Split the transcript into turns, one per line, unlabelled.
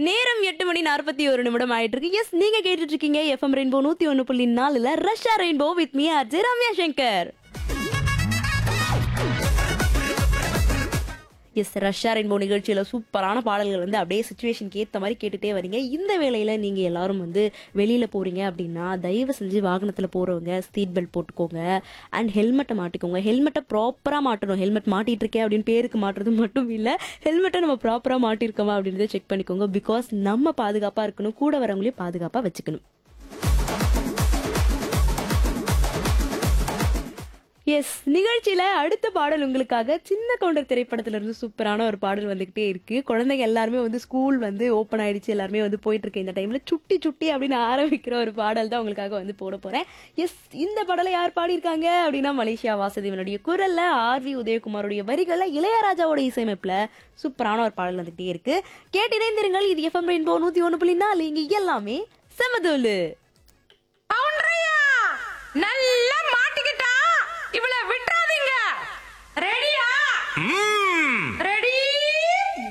நேரம் எட்டு மணி நாற்பத்தி ஒரு நிமிடம் ஆயிட்டு இருக்கு எஸ் நீங்க கேட்டுட்டு இருக்கீங்க எஃப்எம் ரெயின்போ நூத்தி ஒன்னு புள்ளி நாலுல Russia rainbow with me Ajay Ramya Shankar yes Russia rainbow நிகழ்ச்சியில் சூப்பரான பாடல்கள் வந்து அப்படியே சுச்சுவேஷனுக்கு ஏற்ற மாதிரி கேட்டுட்டே வரீங்க இந்த வேளையில் நீங்கள் எல்லாரும் வந்து வெளியில் போகிறீங்க அப்படின்னா தயவு செஞ்சு வாகனத்தில் போகிறவங்க சீட் பெல்ட் போட்டுக்கோங்க அண்ட் ஹெல்மெட்டை மாட்டிக்கோங்க ஹெல்மெட்டை ப்ராப்பராக மாட்டணும் ஹெல்மெட் மாட்டிட்டு இருக்கேன் அப்படின்னு பேருக்கு மாட்டுறது மட்டும் இல்லை ஹெல்மெட்டை நம்ம ப்ராப்பராக மாட்டிருக்கோமா அப்படின்றத செக் பண்ணிக்கோங்க பிகாஸ் நம்ம பாதுகாப்பாக இருக்கணும் கூட வரவங்களையும் பாதுகாப்பாக வச்சுக்கணும் எஸ் நிகழ்ச்சியில அடுத்த பாடல் உங்களுக்காக சின்ன கவுண்டர் திரைப்படத்துல இருந்து சூப்பரான ஒரு பாடல் வந்துகிட்டே இருக்கு குழந்தைங்க எல்லாருமே வந்து ஸ்கூல் வந்து ஓப்பன் ஆயிடுச்சு எல்லாருமே வந்து போயிட்டு இருக்கு இந்த டைம்ல சுட்டி சுட்டி அப்படின்னு ஆரம்பிக்கிற ஒரு பாடல் தான் உங்களுக்காக வந்து போட போறேன் எஸ் இந்த பாடலை யார் பாடியிருக்காங்க அப்படின்னா மலேசியா வாசுதேவனுடைய குரல்ல ஆர் வி உதயகுமாருடைய வரிகள்ல இளையராஜாவோட இசையமைப்புல சூப்பரான ஒரு பாடல் வந்துகிட்டே இருக்கு கேட்டு இணைந்திருங்கள் இது எஃப்எம் ரெயின்போ நூத்தி ஒண்ணு புள்ளி நாலு இங்க எல்லாமே செமதோலு
பவுண்டரியா நல்லா மாட்டிக்கிட்டா இவள விட்டுறாதீங்க ரெடியா
ம்